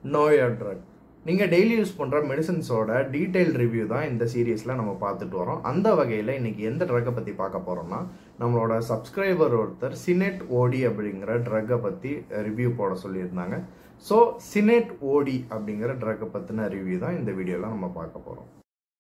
no your drug நீங்கள் daily use பண்ணுற மெடிசன்ஸோட டீட்டெயில் ரிவ்யூ தான் இந்த சீரீஸில் நம்ம பார்த்துட்டு வரோம் அந்த வகையில் இன்னைக்கு எந்த ட்ரக்கை பற்றி பார்க்க போகிறோம்னா நம்மளோட சப்ஸ்கிரைபர் ஒருத்தர் சினெட் ஓடி அப்படிங்கிற ட்ரக்கை பற்றி ரிவ்யூ போட சொல்லியிருந்தாங்க ஸோ சினெட் ஓடி அப்படிங்கிற ட்ரக்கை பற்றின ரிவ்யூ தான் இந்த வீடியோவில் நம்ம பார்க்க போகிறோம்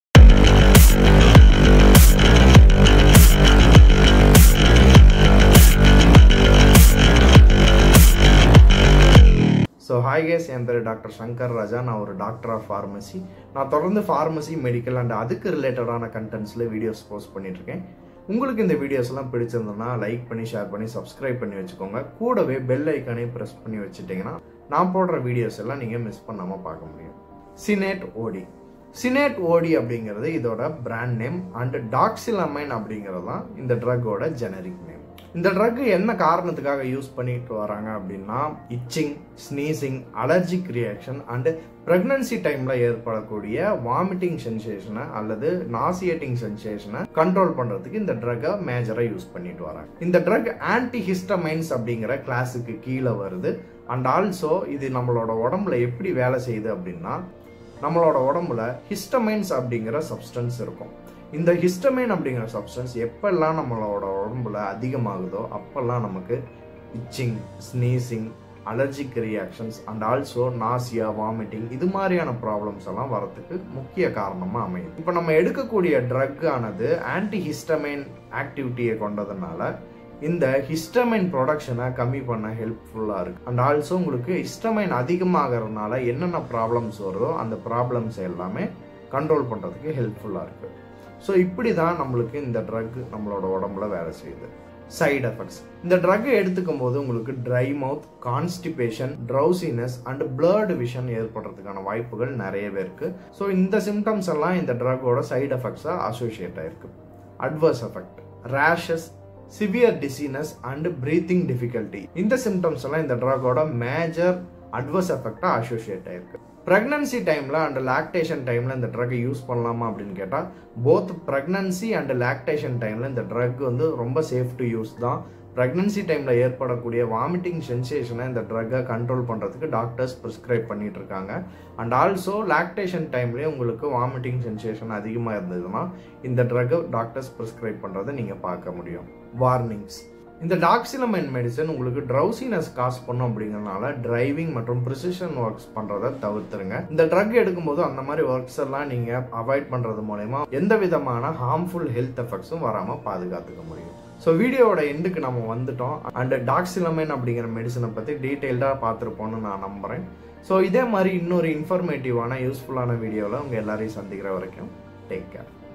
ஸோ ஹாய் கேஸ் என் பேர் டாக்டர் சங்கர் ராஜா நான் ஒரு டாக்டர் ஆஃப் ஃபார்மசி நான் தொடர்ந்து ஃபார்மசி மெடிக்கல் அண்ட் அதுக்கு ரிலேட்டடான கண்டென்ட்ஸில் வீடியோஸ் போஸ்ட் பண்ணிட்டு இருக்கேன் உங்களுக்கு இந்த வீடியோஸ் எல்லாம் பிடிச்சிருந்ததுன்னா லைக் பண்ணி ஷேர் பண்ணி சப்ஸ்கிரைப் பண்ணி வச்சுக்கோங்க கூடவே பெல் ஐக்கானையும் ப்ரெஸ் பண்ணி வச்சுட்டிங்கன்னா நான் போடுற வீடியோஸ் எல்லாம் நீங்கள் மிஸ் பண்ணாமல் பார்க்க முடியும் சினேட் ஓடி சினேட் ஓடி அப்படிங்கிறது இதோட பிராண்ட் நேம் அண்ட் டாக்ஸிலமைன் அப்படிங்கிறது தான் இந்த ட்ரக்கோட ஜெனரிக் நேம் இந்த ட்ரக் என்ன காரணத்துக்காக யூஸ் பண்ணிட்டு வராங்க அப்படின்னா itching sneezing allergic reaction and pregnancy டைம்ல ஏற்படக்கூடிய வாமிட்டிங் சென்சேஷனை அல்லது நாசியேட்டிங் சென்சேஷனை கண்ட்ரோல் பண்றதுக்கு இந்த ட்ரக்கை மேஜரா யூஸ் பண்ணிட்டு வராங்க இந்த ட்ரக் ஆன்டி ஹிஸ்டமைன்ஸ் அப்படிங்கிற கிளாஸுக்கு கீழே வருது அண்ட் ஆல்சோ இது நம்மளோட உடம்புல எப்படி வேலை செய்யுது அப்படின்னா நம்மளோட உடம்புல ஹிஸ்டமைன்ஸ் அப்படிங்கிற சப்ஸ்டன்ஸ் இருக்கும் இந்த ஹிஸ்டமைன் அப்படிங்கிற சப்ஸ்டன்ஸ் எப்பெல்லாம் நம்மளோட உடம்புல அதிகமாகுதோ அப்பெல்லாம் நமக்கு itching sneezing allergic reactions and also nausea vomiting இது மாதிரியான ப்ராப்ளம்ஸ் எல்லாம் வரத்துக்கு முக்கிய காரணமாக அமையுது இப்போ நம்ம எடுக்கக்கூடிய ட்ரக் ஆனது ஆன்டி ஹிஸ்டமைன் ஆக்டிவிட்டியை கொண்டதுனால இந்த ஹிஸ்டமைன் ப்ரொடக்ஷனை கம்மி பண்ண ஹெல்ப்ஃபுல்லாக இருக்கு அண்ட் ஆல்சோ உங்களுக்கு ஹிஸ்டமைன் அதிகமாகறதுனால என்னென்ன ப்ராப்ளம்ஸ் வருதோ அந்த ப்ராப்ளம்ஸ் எல்லாமே கண்ட்ரோல் பண்ணுறதுக்கு ஹெல்ப்ஃபுல்லாக இருக்கு ஸோ இப்படி தான் நம்மளுக்கு இந்த ட்ரக் நம்மளோட உடம்புல வேலை செய்யுது சைடு எஃபெக்ட்ஸ் இந்த ட்ரக் எடுத்துக்கும் போது உங்களுக்கு dry mouth constipation drowsiness and blurred vision ஏற்படுறதுக்கான வாய்ப்புகள் நிறையவே இருக்கு ஸோ இந்த சிம்டம்ஸ் எல்லாம் இந்த ட்ரக்கோட சைடு எஃபெக்ட்ஸாக அசோசியேட் ஆயிருக்கு adverse effect rashes severe dizziness and breathing difficulty இந்த சிம்டம்ஸ் எல்லாம் இந்த ட்ரக்கோட மேஜர் அட்வர்ஸ் எஃபெக்டாக அசோசியேட் ஆயிருக்கு ப்ரெக்னன்சி டைமில் அண்ட் லாக்டேஷன் டைமில் இந்த ட்ரக்கை யூஸ் பண்ணலாமா அப்படின்னு கேட்டால் போத் ப்ரெக்னன்சி அண்ட் லாக்டேஷன் டைமில் இந்த ட்ரக் வந்து ரொம்ப சேஃப் டு யூஸ் தான் ப்ரெக்னன்சி டைமில் ஏற்படக்கூடிய வாமிட்டிங் சென்சேஷனை இந்த ட்ரக்கை கண்ட்ரோல் பண்ணுறதுக்கு டாக்டர்ஸ் ப்ரிஸ்கிரைப் பண்ணிட்டு இருக்காங்க அண்ட் ஆல்சோ லாக்டேஷன் டைம்லேயே உங்களுக்கு வாமிட்டிங் சென்சேஷன் அதிகமாக இருந்ததுன்னா இந்த ட்ரக்கை டாக்டர்ஸ் ப்ரிஸ்கிரைப் பண்ணுறதை நீங்கள் பார்க்க முடியும் வார்னிங்ஸ் இந்த டாக்ஸிலமைன் மெடிசன் உங்களுக்கு ட்ரௌசினஸ் காஸ் பண்ணும் அப்படிங்கறதுனால டிரைவிங் மற்றும் ப்ரிசிஷன் ஒர்க்ஸ் பண்றதை தவிர்த்துருங்க இந்த ட்ரக் எடுக்கும்போது அந்த மாதிரி ஒர்க்ஸ் எல்லாம் நீங்க அவாய்ட் பண்றது மூலயமா எந்த விதமான ஹார்ம்ஃபுல் ஹெல்த் எஃபெக்ட்ஸும் வராம பாதுகாத்துக்க முடியும் ஸோ வீடியோவோட எண்டுக்கு நம்ம வந்துட்டோம் அண்ட் டாக்ஸிலமைன் அப்படிங்கிற மெடிசனை பற்றி டீட்டெயில்டாக பார்த்துருப்போம்னு நான் நம்புகிறேன் ஸோ இதே மாதிரி இன்னொரு இன்ஃபர்மேட்டிவான யூஸ்ஃபுல்லான வீடியோவில் உங்கள் எல்லாரையும் சந்திக்கிற வரைக்கும் டேக் கேர்